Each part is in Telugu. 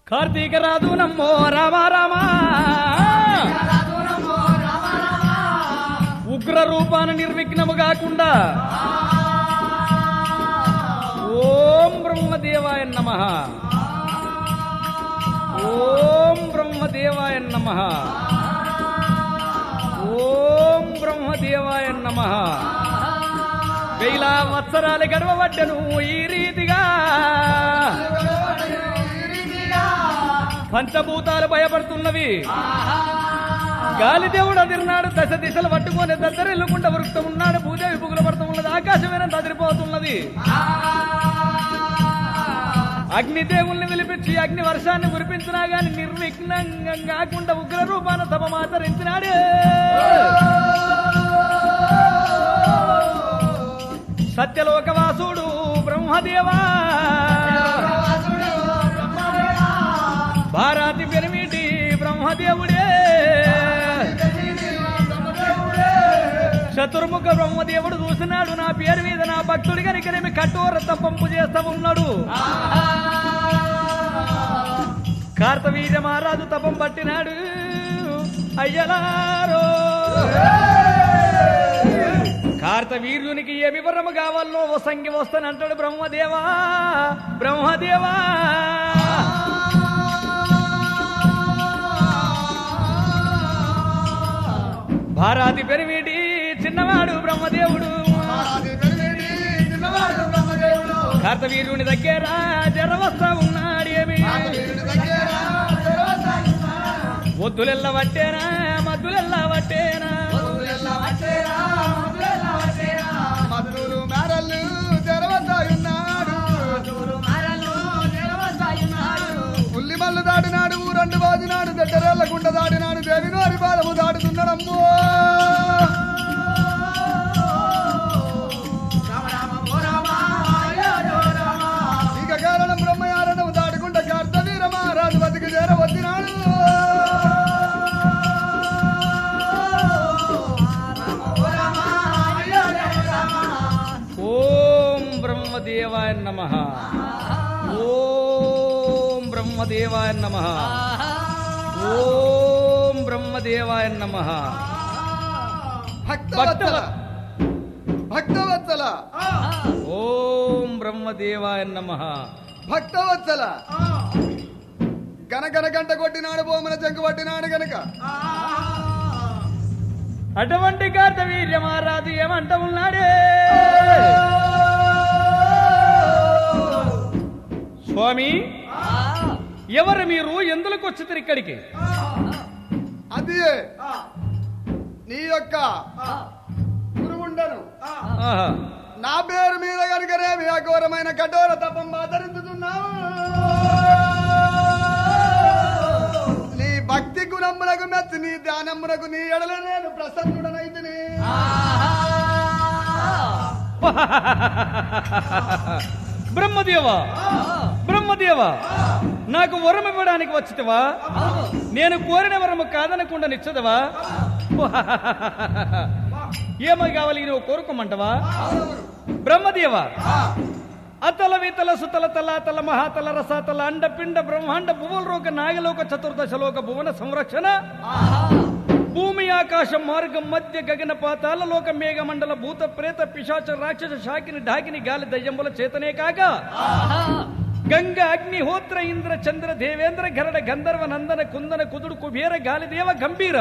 కార్తీక రాదు నమ్మో రామా రామా ఉగ్ర రూపాన నిర్విఘ్నము కాకుండా ఓం బ్రహ్మదేవాయ నమ ఓం బ్రహ్మదేవాయ నమ ఓం బ్రహ్మదేవాయ నమ వేల వత్సరాలు గడవబడ్డను ఈ రీతిగా పంచభూతాలు భయపడుతున్నవి గాలిదేవుడు అదిరినాడు దశ దిశలు పట్టుకొని దద్దరిల్లుకుంట వృక్తం ఉన్నాడు భూదేవి పుగులు పడుతూ ఉన్నది ఆకాశమైన అదిరిపోతున్నది అగ్నిదేవుల్ని పిలిపించి అగ్ని వర్షాన్ని కురిపించినా గాని నిర్విఘ్నంగా కాకుండా ఉగ్ర రూపాన తపమాచరించినాడు సత్యలోకవాసుడు బ్రహ్మదేవా భారతి పెరిమిటి బ్రహ్మదేవుడే చతుర్ముఖ బ్రహ్మదేవుడు చూసినాడు నా పేరు మీద నా భక్తుడి కనుకనేమి కఠోర తప్పంపు చేస్తా ఉన్నాడు కార్తవీర్య మహారాజు తపం పట్టినాడు అయ్యలారో కార్తవీర్యునికి ఏ వివరము కావాలో ఓ సంఖ్య వస్తానంటాడు బ్రహ్మదేవా బ్రహ్మదేవా భారాతి పెరిమిటి చిన్నవాడు బ్రహ్మదేవుడు కార్తవీర్యుని దగ్గర జరవస్తా ఉన్నాడు ఏమి వద్దులెల్ల వట్టేనా మద్దులెల్ల వట్టేనా మధురు మేరల్లు తెరవసాయున్నాడు ఉల్లి మల్లు దాటినాడు ఊరండు బాదినాడు దగ్గరేళ్ల గుండ దాటినాడు దేవినోరి బాలము దాటుతున్నాడమ్మో ఇక కారణం బ్రహ్మయారణం దాటుకుంట కార్తవీర మహారాజు బతికి చేర వచ్చినాడు ఓం బ్రహ్మదేవాయ నమ ఓం బ్రహ్మదేవాయ నమ ఓం బ్రహ్మదేవాయ నమ భక్తవత్సల భక్తవత్సల ఓం బ్రహ్మదేవాయ నమ భక్తవత్సల గనగన గంట కొట్టినాడు బొమ్మన చెంగు పట్టినాడు గనక అటువంటి కార్తవీర్య మహారాజు ఏమంట ఉన్నాడే స్వామి ఎవరు మీరు ఎందులకు వచ్చిద్దరు ఇక్కడికి అది నీ యొక్క గురువుండను ఆహా. నా పేరు మీద కనుకనే మీ అఘోరమైన కఠోర తపం ఆదరించుతున్నావు నీ భక్తి గుణములకు మెచ్చి నీ ధ్యానమునకు నీ ఎడల నేను ప్రసన్నుడనైతిని బ్రహ్మదేవ బ్రహ్మదేవ నాకు వరం ఇవ్వడానికి వచ్చితవా నేను కోరిన వరము కాదనకుండా నిచ్చదవా ఏమో కావాలి నువ్వు కోరుకోమంటవా బ్రహ్మదేవ అతల వితల సుతల తల తల మహాతల రసాతల అండ పిండ బ్రహ్మాండ భువన రోగ నాగలోక చతుర్దశలోక భువన సంరక్షణ భూమి ఆకాశం మార్గం మధ్య గగన పాతాల లోక మేఘ మండల భూత ప్రేత పిశాచ రాక్షస శాకిని ఢాకిని గాలి దయ్యంబుల చేతనే కాక గంగ అగ్నిహోత్ర ఇంద్ర చంద్ర దేవేంద్ర గరడ గంధర్వ నందన కుందన కుదుడు కుబేర గాలిదేవ గంభీర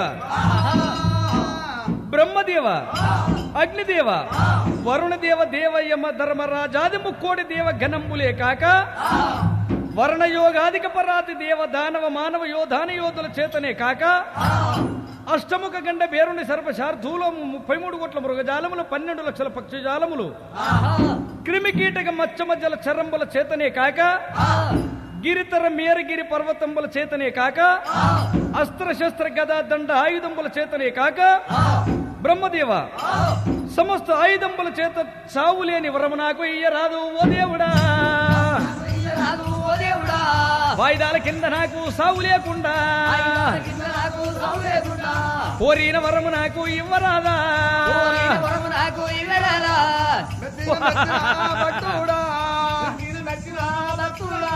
బ్రహ్మదేవ అగ్నిదేవ వరుణదేవ దేవయమ ధర్మరాజాది ముక్కోడి దేవ ఘనంబులే కాక వర్ణయోగాధిక పరాతి దేవ దానవ మానవ యోధాన యోధుల చేతనే కాక అష్టముఖ గండ బేరుని సర్పశార్ధూలం ముప్పై మూడు కోట్ల మృగజాలములు పన్నెండు లక్షల పక్షిజాలములు క్రిమి కీటక మచ్చమజ్జల చరంబుల చేతనే కాక గిరితర మేరగిరి పర్వతంబుల చేతనే కాక అస్త్ర శస్త్ర గదా దండ ఆయుధంబుల చేతనే కాక బ్రహ్మదేవ సమస్త ఆయుధంబుల చేత చావు లేని వరము నాకు ఇయ్యరాదు ఓ దేవుడా వాయిదాల కింద నాకు సావు లేకుండా కోరిన వరము నాకు ఇవ్వరాదా మెచ్చిన మెచ్చిన భక్తుడా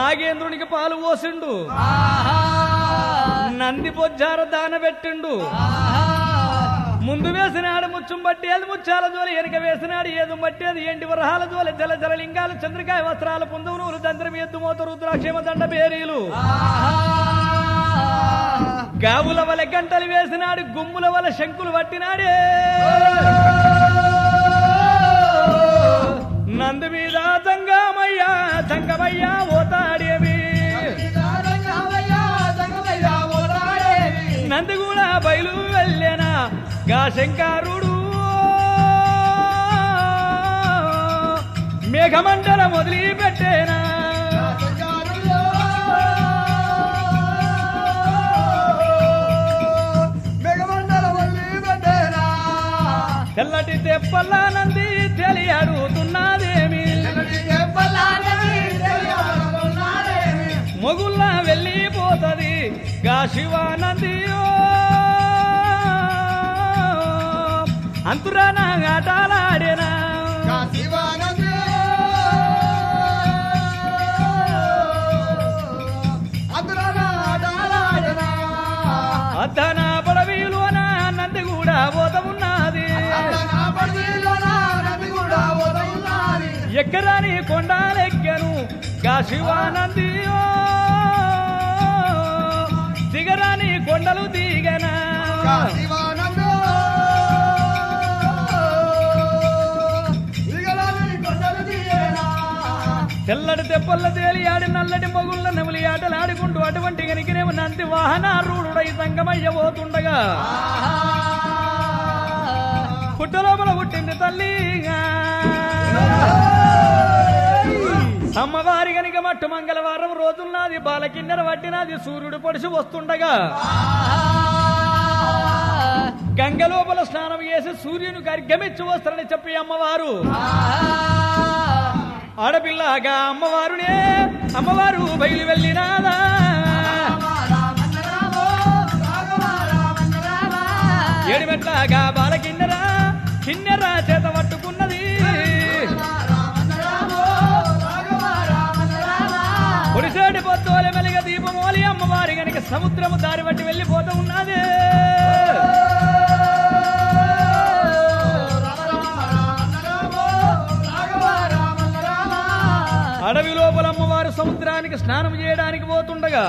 నాగేంద్రునికి పాలు పోసిండు నంది బొజ్జార దాన పెట్టిండు ముందు వేసినాడు ముచ్చుం బట్టి అది ముచ్చాల జోలి వెనుక వేసినాడు ఏదు బట్టి అది ఎండి వరహాల జోలి జల జల లింగాలు చంద్రకాయ వస్త్రాలు పుందువులు దంత్రం ఎద్దు మోత రుద్రాక్షేమ దండ బేరీలు గావుల వల గంటలు వేసినాడు గుమ్ముల వల శంకులు పట్టినాడే నందు మీద దంగమయ్యా దంగమయ్యా ఓతాడేమి నంది కూడా బయలు వెళ్ళేనా గా శంకారుడు మేఘమండలం వదిలిపెట్టేనా తెల్లటి తెప్పల్లా నంది తెలియడుతున్నదేమి మొగుల్లా వెళ్ళిపోతది గా శివానంది అంతురాన ఆటలాడేనా అద్దన పడవీలోన నంది కూడా పోత ఉన్నది ఎక్కరాని కొండాలెక్కను గా శివానంది దిగరాని కొండలు దిగనా తెల్లటి తెప్పల్ల తేలి ఆడి నల్లటి మొగుళ్ళ నెమలి ఆటలాడుకుంటూ అటువంటి గనికినేమో నంది వాహనారూఢుడై సంగమయ్య పోతుండగా పుట్టలోపల పుట్టింది తల్లి అమ్మవారి గనిక మట్టు మంగళవారం రోజున్నది బాలకిన్నెర పట్టినది సూర్యుడు పొడిసి వస్తుండగా గంగ లోపల స్నానం చేసి సూర్యుని గర్గమిచ్చి వస్తారని చెప్పి అమ్మవారు ఆడపిల్లగా అమ్మవారునే అమ్మవారు బయలు వెళ్ళినాదా ఏడుమెట్లాగా బాల కిన్నెరా కిన్నెరా చేత పట్టుకున్నది పొడిసేటి పొత్తోల మెలిగ దీపమోలి అమ్మవారి గనుక సముద్రము దారి బట్టి వెళ్ళిపోతూ ఉన్నది అడవి లోపల అమ్మవారు సముద్రానికి స్నానం చేయడానికి పోతుండగా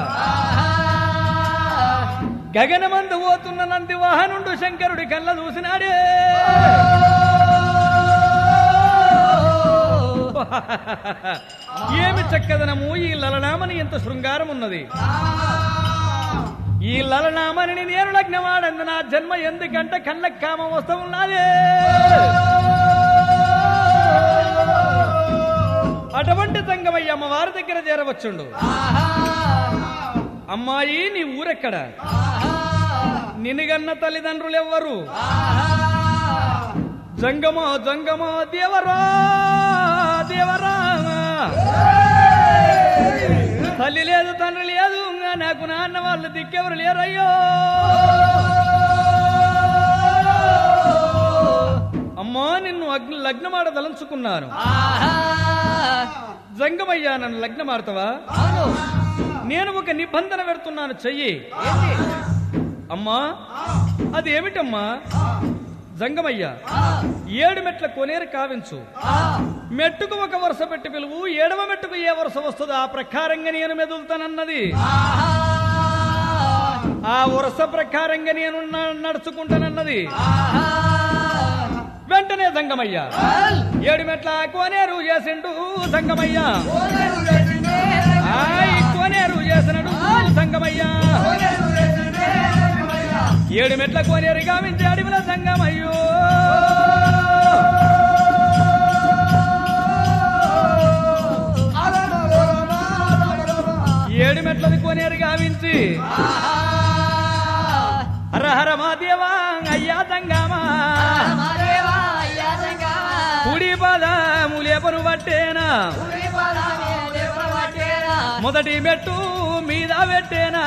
గగనమందు పోతున్న నంది వాహనుండు శంకరుడి కళ్ళ చూసినాడే ఏమి చక్కదనము ఈ లలనామని ఎంత శృంగారం ఉన్నది ఈ లలనామని నేను లగ్నమాడందు నా జన్మ ఎందుకంటే కళ్ళ కామం వస్తూ ఉన్నదే అటువంటి సంగమయ్య అమ్మవారి దగ్గర చేరవచ్చుండు అమ్మాయి నీ ఊరెక్కడ నిన్నుగన్న తల్లిదండ్రులు ఎవ్వరు జంగమో జంగమో దేవరా దేవరా తల్లి లేదు తండ్రి లేదు ఇంకా నాకు నాన్న వాళ్ళు దిక్కెవరు లేరయ్యో అమ్మా నిన్ను అగ్ని లగ్నమాడ తలంచుకున్నాను జంగమయ్యా నన్ను లగ్నమాడతావా నేను ఒక నిబంధన పెడుతున్నాను చెయ్యి అమ్మా అది ఏమిటమ్మా జంగమయ్య ఏడు మెట్ల కొనేరు కావించు మెట్టుకు ఒక వరుస పెట్టి పిలువు ఏడవ మెట్టుకు ఏ వరుస వస్తుందో ఆ ప్రకారంగా నేను మెదులుతానన్నది ఆ వరుస ప్రకారంగా నేను న- నడుచుకుంటానన్నది వెంటనే జంగమయ్య ఏడు మెట్ల కోనేరు చేసిండు జంగమయ్య ఆయ్ కోనేరు చేసినడు సంగమయ్య ఏడు మెట్ల కోనేరు గావించి అడవిల సంగమయ్యో ఏడు మెట్లది కోనేరు గావించి హర హర మాదేవా అయ్యా సంగమా కుడి పదము లేపను పట్టేనా మొదటి మెట్టు మీద పెట్టేనా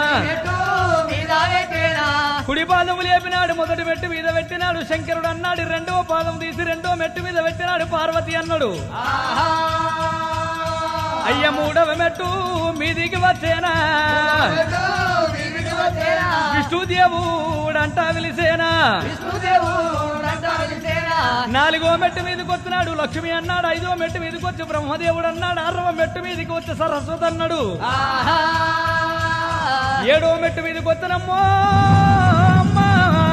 కుడి పాదము లేపినాడు మొదటి మెట్టు మీద పెట్టినాడు శంకరుడు అన్నాడు రెండవ పాదం తీసి రెండో మెట్టు మీద పెట్టినాడు పార్వతి అన్నాడు అయ్య మూడవ మెట్టు మీదికి వచ్చేనా విష్ణుదేవుడంటా పిలిసేనా నాలుగో మెట్టు మీదకి వచ్చినాడు లక్ష్మి అన్నాడు ఐదో మెట్టు మీదకి వచ్చి బ్రహ్మదేవుడు అన్నాడు ఆరవ మెట్టు మీదకి వచ్చి సరస్వతి అన్నాడు ఏడో మెట్టు మీదకి వచ్చినమ్మో అమ్మా.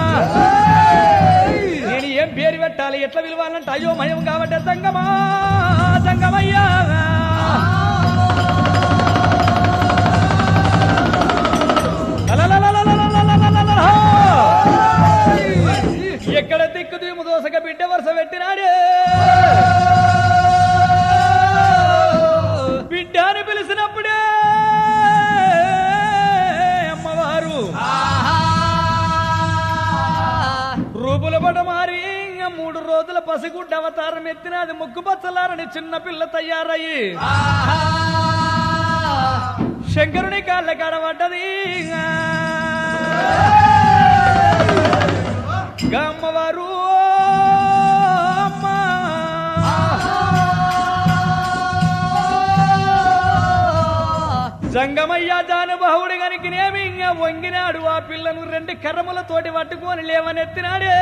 నేను ఏం పేరు పెట్టాలి ఎట్లా పిలవాలంటే అయ్యో మయం కాబట్టి సంగమా సంగమయ్యా లలలలలలలలలలలల. ఎక్కడ దిక్కు దీము దోసక బిడ్డ వరుస పెట్టినాడే బిడ్డ అని పిలిచినప్పుడే అమ్మవారు రూపుల పట మారి ఇంక మూడు రోజుల పసిగుడ్డ అవతారం ఎత్తినది ముక్కు పచ్చలారని చిన్న పిల్ల తయారయ్యి శంకరుని కాళ్ళ కాడబడ్డది గమ్మవారు అమ్మా. జంగమయ్య జానుబాహుడు గనికినేమి ఇంకా వంగినాడు ఆ పిల్లను రెండు కర్రములతోటి పట్టుకొని లేవనెత్తినాడే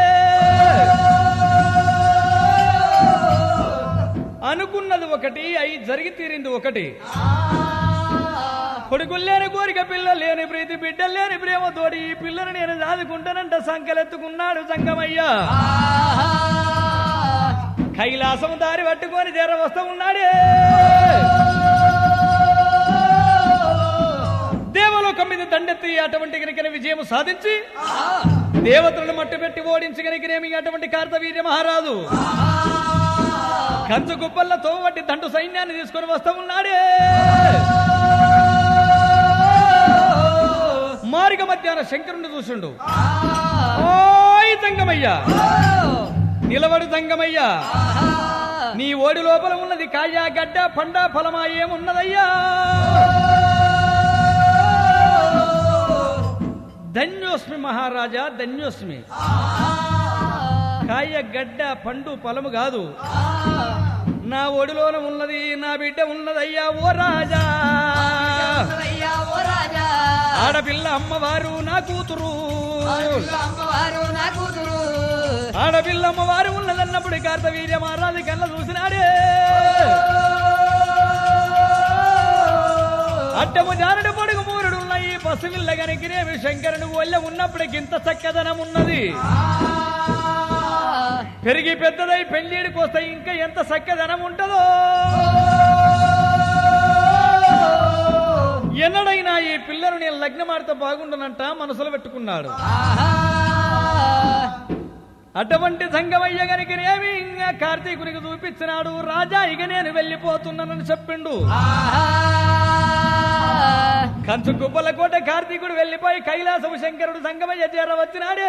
అనుకున్నది ఒకటి అయి జరిగి తీరింది ఒకటి కొడుకులు లేని కోరిక పిల్లలు లేని ప్రీతి బిడ్డలు లేని ప్రేమ తోడి ఈ పిల్లను నేను దాదుకుంటానంట సంకలెత్తుకున్నాడు సంగమయ్య కైలాసం దారి పట్టుకొని జర వస్తా ఉన్నాడే దేవలోకం మీద దండెత్తి అటువంటి కనుక విజయం సాధించి దేవతలను మట్టు పెట్టి ఓడించి కనుకనేమి అటువంటి కార్తవీర్య మహారాజు కంచు గుప్పల్ల తోవట్టి దండు సైన్యాన్ని తీసుకొని వస్తా ఉన్నాడే మారిక మధ్యాహ్న శంకరుణ్ణి చూసిండు ఓయ్ తంగమయ్యా నిలబడు తంగమయ్యా నీ ఓడి లోపల ఉన్నది కాయ గడ్డ పండ ఫలమా ఏమున్నదయ్యా ధన్యోస్మి మహారాజా ధన్యోస్మి కాయ గడ్డ పండు ఫలము కాదు నా ఒడిలోన ఉన్నది నా బిడ్డ ఉన్నదయ్యా ఓ రాజా ఆడపిల్ల అమ్మవారు నా కూతురు ఆడపిల్ల అమ్మవారు ఉన్నదన్నప్పుడు కార్తవీర్య మహారాజు కళ్ళ చూసినాడే అడ్డము జారుడు పొడుగు మూరుడు ఉన్నాయి పసివిల్ల గనికినేమి శంకరుని ఒళ్ళ ఉన్నప్పుడు ఇంత చక్కదనం ఉన్నది పెరిగి పెద్దదై పెళ్లిడికి వస్తే ఇంకా ఎంత చక్కదనం ఉంటుందో ఎన్నడైనా ఈ పిల్లను నేను లగ్నమాడితే బాగుండనంట మనసులో పెట్టుకున్నాడు అటువంటి సంగమయ్య గనికినేమి ఇంకా కార్తీకునికి చూపించినాడు రాజా ఇక నేను వెళ్ళిపోతున్నానని చెప్పిండు కంచు కుప్పల కోట కార్తీకుడు వెళ్ళిపోయి కైలాసము శంకరుడు సంగమయ్య చేర వచ్చినాడే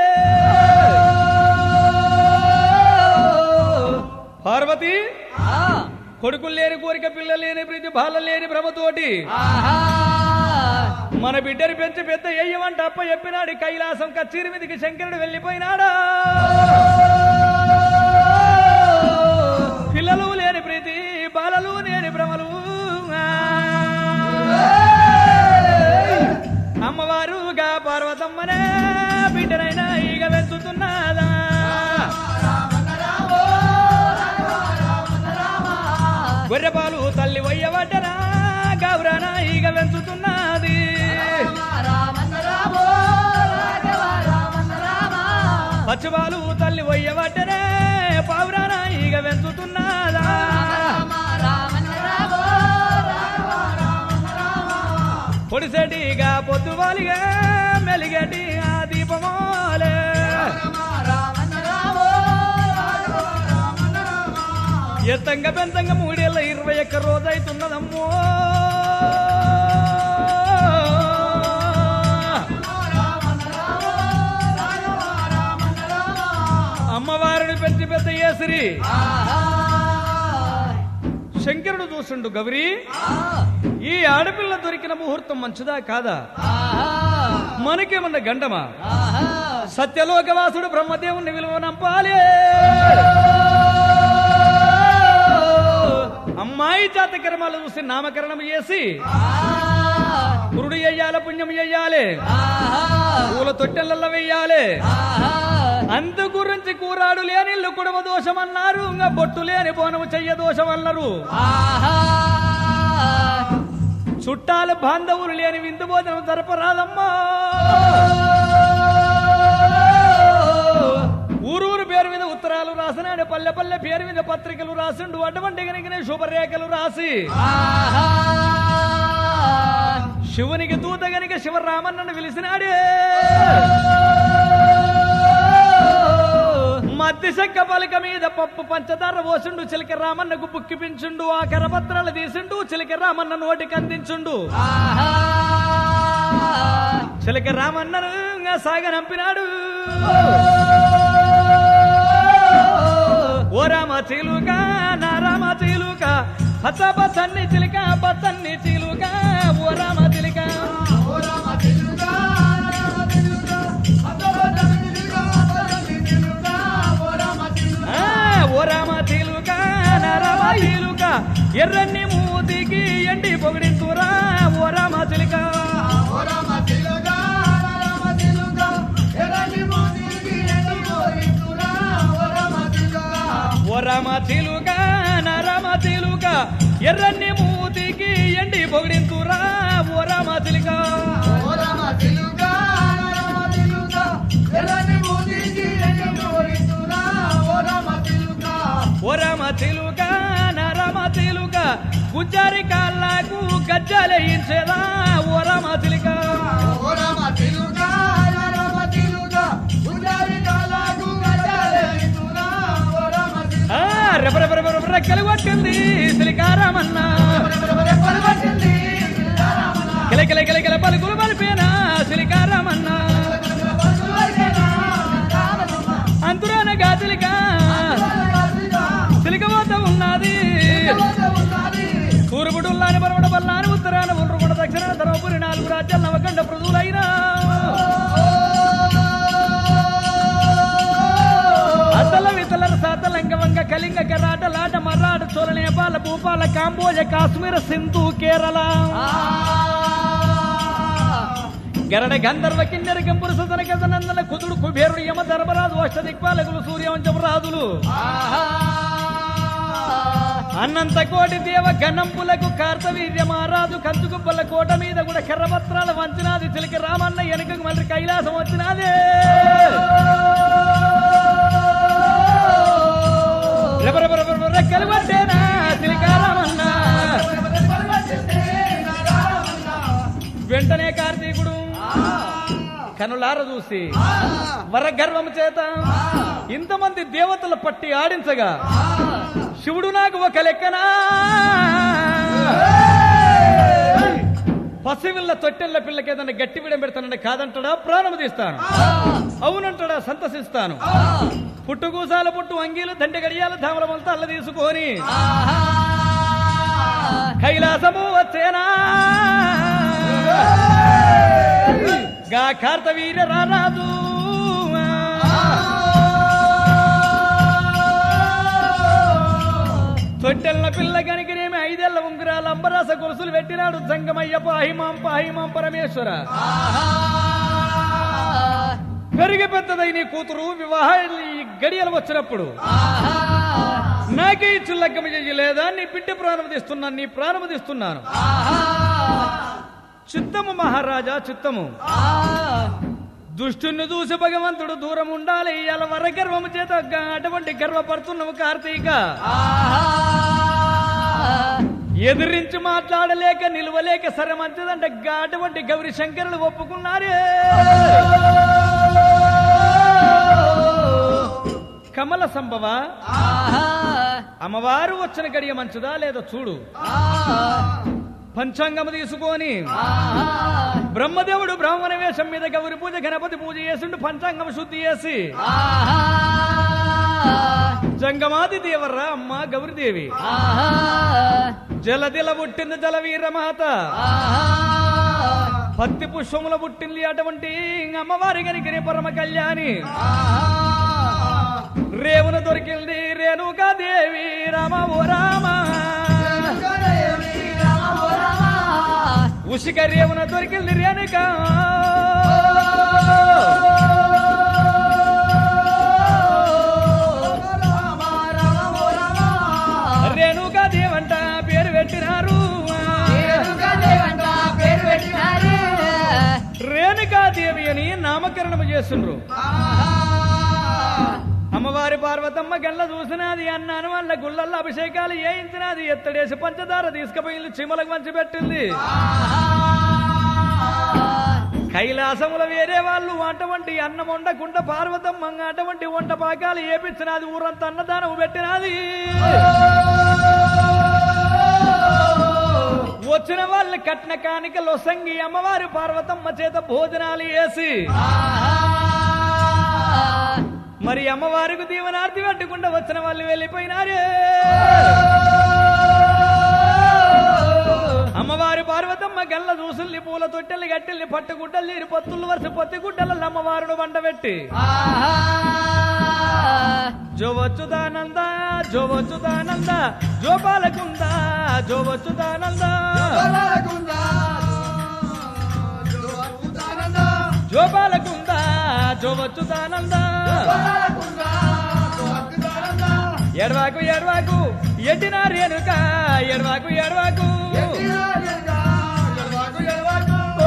పార్వతి కొడుకులు లేని కోరిక పిల్లలు లేని ప్రీతి బాల లేని భ్రమతోటి మన బిడ్డని పెంచి పెద్ద ఎయ్యమంట అప్ప చెప్పినాడు కైలాసం కచ్చీరి మీదికి శంకరుడు వెళ్ళిపోయినాడా పిల్లలు లేని ప్రీతి బాలలు లేని భ్రమలు అమ్మవారుగా పార్వతమ్మనే బిడ్డనైనా ఈగ వెంచుతున్నదా గొర్రెపాలు తల్లి వయ్యబడ్డనా గౌరన ఈగ వెంచుతున్నది పచ్చుబాలు తల్లి వయ్యబడ్డనే పావురాన ఈగ వెంచుతున్నదా పొడిసెటిగా పొద్దువాలిగా మెలిగటి ఆ దీపమోలే ఎత్తంగా పెంతంగా మూడేళ్ళ ఇరవై ఒక్క రోజు అవుతున్నదమ్మో అమ్మవారిని పెంచి పెద్ద ఏసిరి శంకరుడు చూసిండు గౌరీ ఈ ఆడపిల్ల దొరికిన ముహూర్తం మంచిదా కాదా మనకేమన్న గండమా సత్యలోకవాసుడు బ్రహ్మదేవుని విలువ నంపాలి అమ్మాయి జాతకర్మాలు చూసి నామకరణం చేసి గురుడు చెయ్యాలి పుణ్యం చెయ్యాలి పూల తొట్టెలలో వెయ్యాలి అందు గురించి కూరాడు లేని ఇల్లు కుడమ దోషం అన్నారు ఇంకా బొట్టు లేని బోనము చెయ్య దోషం అన్నారు చుట్టాలు బాంధవులు లేని విందు భోజనం జరపరాదమ్మా ఊరూరు పేరు మీద ఉత్తరాలు రాసినాడు పల్లె పల్లె పేరు మీద పత్రికలు రాసిండు అటువంటి కనుక శుభరేఖలు రాసి శివునికి దూత గనుక శివరామన్నను పిలిచినాడే మధ్య శక్క పలక మీద పప్పు పంచదార పోసిండు చిలక రామన్నకు బుక్కిపించుండు ఆ కరపత్రాలు తీసిండు చిలక రామన్న నోటికి అందించుండు చిలక రామన్నను ఇంకా సాగనంపినాడు ఓ రామ చిలుక నా రామ చిలుక పచ్చ పచ్చన్ని చిలుక పచ్చన్ని చిలుక ఓ రామ చిలుక ఆ, ఓ రామ చిలుక నా రామ చిలుక ఎర్రన్ని మూతికి ఎండి పొగిడింతురా ఓ రామ చిలుక ఓ రామ చిలుక నా రామ చిలుక ఎర్రన్ని మూతికి ఎండి పొగిడింతురా ఓ రామ చిలుక ఓ రామ చిలుక నా రామ చిలుక గుజ్జారి కాళ్ళకు గజ్జలేయించేదా ఓ రామ చిలుక ఆ, రెప రెప రెప రెప రెక్కలు కొట్టింది సిలికారామన్న కిల కిల కిల కిల పలుకులు పలిపేనా సిలికారామన్న అంతురాన గాజులిక సిలికబోత ఉన్నది సూర్యుడుల్లాని పరమడ బల్లాని ఉత్తరాన ఉండ్రుకుంట దక్షిణాన ధర్మపురి నాలుగు రాజ్యాలు నవకండ పృథువులైనా అసల వితల సాతలంగ వంగ కలింగ కరాట లాట మరాట చోళ నేపాల భూపాల కాంబోజ కాశ్మీర సింధు కేరళ గరడ గంధర్వ కిన్నెర గంపురు సదన గజనందన కుదుడు కుబేరుడు యమ ధర్మరాజు అష్ట దిక్పాలకులు సూర్యవంశపు రాజులు అన్నంత కోటి దేవ గణంపులకు కార్తవీర్య మహారాజు కంచుకుప్పల కోట మీద కూడా కర్రపత్రాల వంచినాది చిలికి రామన్న వెనుకకు మళ్ళీ కైలాసం వచ్చినాదే రెప రెప రెప రెప రెక్కలు పట్టేనా చిలికారామన్న వెంటనే కార్తీకుడు కనులార చూసి వరగర్వము చేత ఇంతమంది దేవతల పట్టి ఆడించగా శివుడు నాకు ఒక లెక్కనా పసివిల్ల తొట్టెళ్ళ పిల్లకి ఏదైనా గట్టి విడం పెడతానంటే కాదంటాడా ప్రాణం తీస్తాను అవునంటాడా సంతసిస్తాను పుట్టుగూసాల పుట్టు అంగీలు దండ గడియాల ధామల మొలత అల్ల తీసుకొని కైలాసము వచ్చేనా గా కార్తవీర రారాజు తొట్టెల్ల పిల్ల కనికినేమి ఐదేళ్ల ఉంగరాలు అంబరాస గొలుసులు పెట్టినాడు సంగమయ్య పాహిమాం పాహిమాం పరమేశ్వర పెరిగి పెద్దదై నీ కూతురు వివాహ గడియలు వచ్చినప్పుడు నాకే ఈ చుల్లగ్గమ చెయ్యలేదా నీ బిడ్డ ప్రాణం తీస్తున్నాను నీ ప్రాణం తీస్తున్నాను చిత్తము మహారాజా చిత్తము దుష్టుని చూసి భగవంతుడు దూరం ఉండాలి ఇవాళ వర గర్వము చేత గ- అటువంటి గర్వపడుతున్నావు కార్తీక ఎదిరించి మాట్లాడలేక నిలవలేక సరే మంచిదంటే గా- అటువంటి గౌరి శంకరులు ఒప్పుకున్నారే కమల సంభవ అమ్మవారు వచ్చిన గడియ మంచిదా లేదో చూడు పంచాంగము తీసుకొని బ్రహ్మదేవుడు బ్రాహ్మణ వేషం మీద గౌరి పూజ గణపతి పూజ చేసిండు పంచాంగం శుద్ధి చేసి జంగమాది దేవర్రా అమ్మ గౌరిదేవి జలదిల పుట్టింది జలవీరమాత పత్తి పుష్పముల పుట్టింది అటువంటి అమ్మవారి గనికిని పరమ కళ్యాణి రేవున దొరికింది రేణుకా దేవి రామ ఓ రామ ఉసికర్యమున దొరికింది రేణుక రేణుక దేవంట పేరు పెట్టినారు రేణుకాదేవి అని నామకరణం చేస్తుండ్రు అమ్మవారి పార్వతమ్మ గల్ల చూసినది అన్నాను వాళ్ళ గుళ్ళల్లో అభిషేకాలు చేయించినది ఎత్తడేసి పంచదార తీసుకుపోయి చిమలకు పంచిపెట్టింది కైలాసముల వేరే వాళ్ళు అటువంటి అన్నం వండకుండా పార్వతమ్మ అటువంటి వంట పాకాలు ఏపించినది ఊరంతా అన్నదానం పెట్టినది వచ్చిన వాళ్ళు కట్న కానికలు సంగి అమ్మవారి పార్వతమ్మ చేత భోజనాలు వేసి మరి అమ్మవారికి దీవనార్తి పెట్టుకుంటూ వచ్చిన వాళ్ళు వెళ్ళిపోయినారే అమ్మవారి పార్వతమ్మ గల్ల దూసుల్ని పూల తొట్టెల్ని గట్టెల్ని పట్టుగుడ్డలు నీరు పత్తులు వరుస పత్తి గుడ్డల అమ్మవారును వండబెట్టి జోవచ్చుదానంద జోవచ్చుదానంద జోపాలకుంద జోవచ్చుదానంద జోపాలకుంద జోవచ్చుదానంద ఎడవాకు ఎడవాకు ఎట్టిన రేణుక ఎడవాకు ఎడవాకు ఓ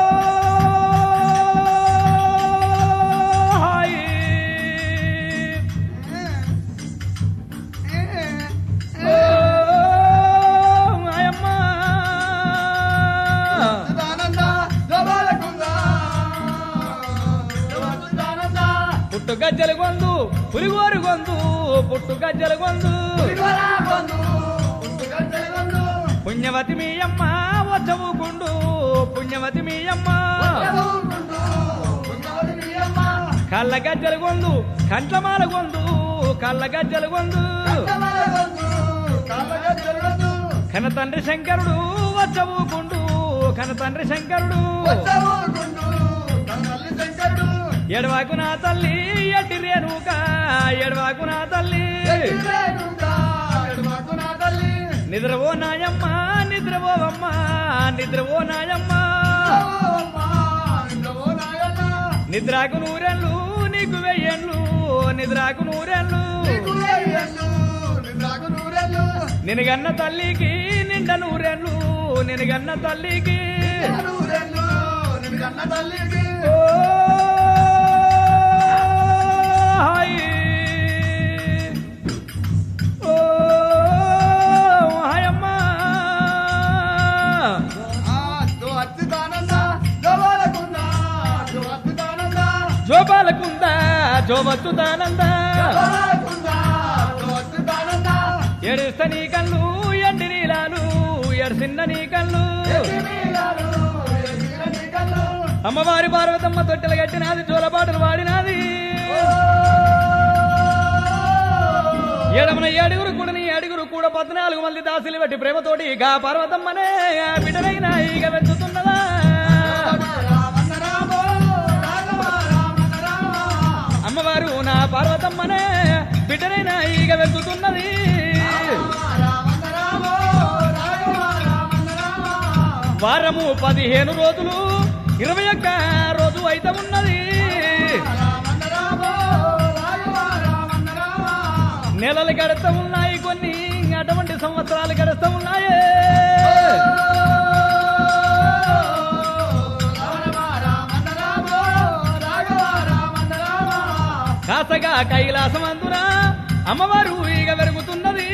హాయ్ ఓ మాయమ్మ పుట్టు గజ్జల గొందు పులిగోరు గొందు పుట్టు గజ్జల గొందు పుణ్యవతి మీ అమ్మ వచ్చవుకుండు పుణ్యవతి మీ అమ్మ కళ్ళ గజ్జల గొందు కంట్లమాల గొందు కళ్ళ గజ్జల గొందు కన తండ్రి శంకరుడు వచ్చవుకుండు కన తండ్రి శంకరుడు ఎడవాకు నా తల్లి ఎట్టి రేణుక ఎడవాకు నా తల్లి నిద్రవో నాయమ్మ నిద్రవోవమ్మ నిద్రవో నాయమ్మ నిద్రాకు నూరెళ్ళు నీకు వెయ్యళ్ళు నిద్రాకు నూరెళ్ళు నినగన్న తల్లికి నిండ నూరెళ్ళు నినగన్న తల్లికి ఓ హాయ్ ఓ హాయమ్మ జోపాలకుంద జోవచ్చుదానంద ఎడుస్త నీ కళ్ళు ఎండి నీలాలు ఎడసిన్న నీ కళ్ళు అమ్మవారి పార్వతమ్మ తొట్టెలు కట్టినది జోలపాటలు వాడినది ఏడమన ఏడుగురు కూడా నీ ఏడుగురు కూడా పద్నాలుగు మంది దాసులు బట్టి ప్రేమతోటి ఇక పార్వతమ్మనే ఆ బిడ్డనైనా ఇక పెంచుతున్నదా అమ్మవారు నా పార్వతమ్మనే బిడ్డనైనా ఇక వెతుకుతున్నది వారము పదిహేను రోజులు ఇరవై ఒక్క రోజు అయితే ఉన్నది నెలలు గడుస్తూ ఉన్నాయి కొన్ని అటువంటి సంవత్సరాలు గడుస్తూ ఉన్నాయి కాసగా కైలాసమందున అమ్మవారు ఈగ పెరుగుతున్నది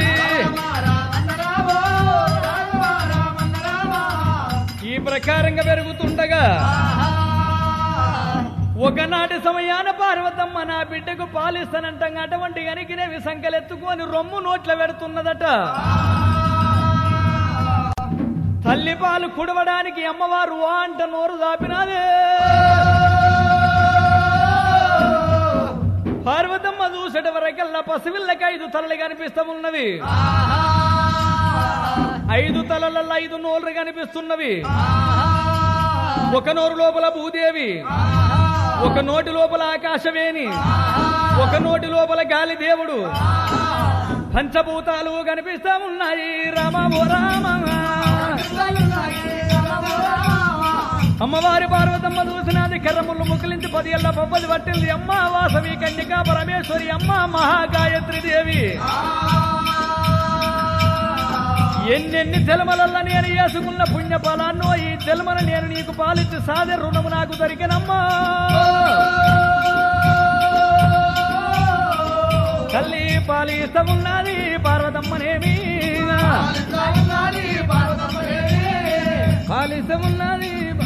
ఈ ప్రకారంగా పెరుగుతుండగా ఒకనాటి సమయాన పార్వతమ్మ నా బిడ్డకు పాలిస్తానంటంగా అటువంటి గనికినేవి సంకలెత్తుకొని రొమ్ము నోట్ల పెడుతున్నదట తల్లి పాలు కుడవడానికి అమ్మవారు ఓ అంట నోరు దాపినాదే పార్వతమ్మ చూసేట వరకల్లా పసివిల్లకి ఐదు తలలు కనిపిస్తూ ఉన్నవి ఐదు తలలలో ఐదు నోళ్ళు కనిపిస్తున్నవి ఒక నోరు లోపల భూదేవి ఒక నోటి లోపల ఆకాశవేణి ఒక నోటి లోపల గాలి దేవుడు పంచభూతాలు కనిపిస్తా ఉన్నాయి రామ ఓ రామ అమ్మవారి పార్వతమ్మ చూసినది కర్రముళ్ళు ముకిలించి పది ఏళ్ళ పబ్బది పట్టింది అమ్మ వాసవి కన్యకా పరమేశ్వరి అమ్మ మహాగాయత్రి దేవి ఎన్నెన్ని జలమలల్ల నేను వేసుకున్న పుణ్య ఫలాన్నో ఈ జలమల నేను నీకు పాలించి సాధే రుణము నాకు దొరికినమ్మా తల్లి పాలిస్తమున్నది పార్వతమ్మనేమి పాలిస్తమున్నది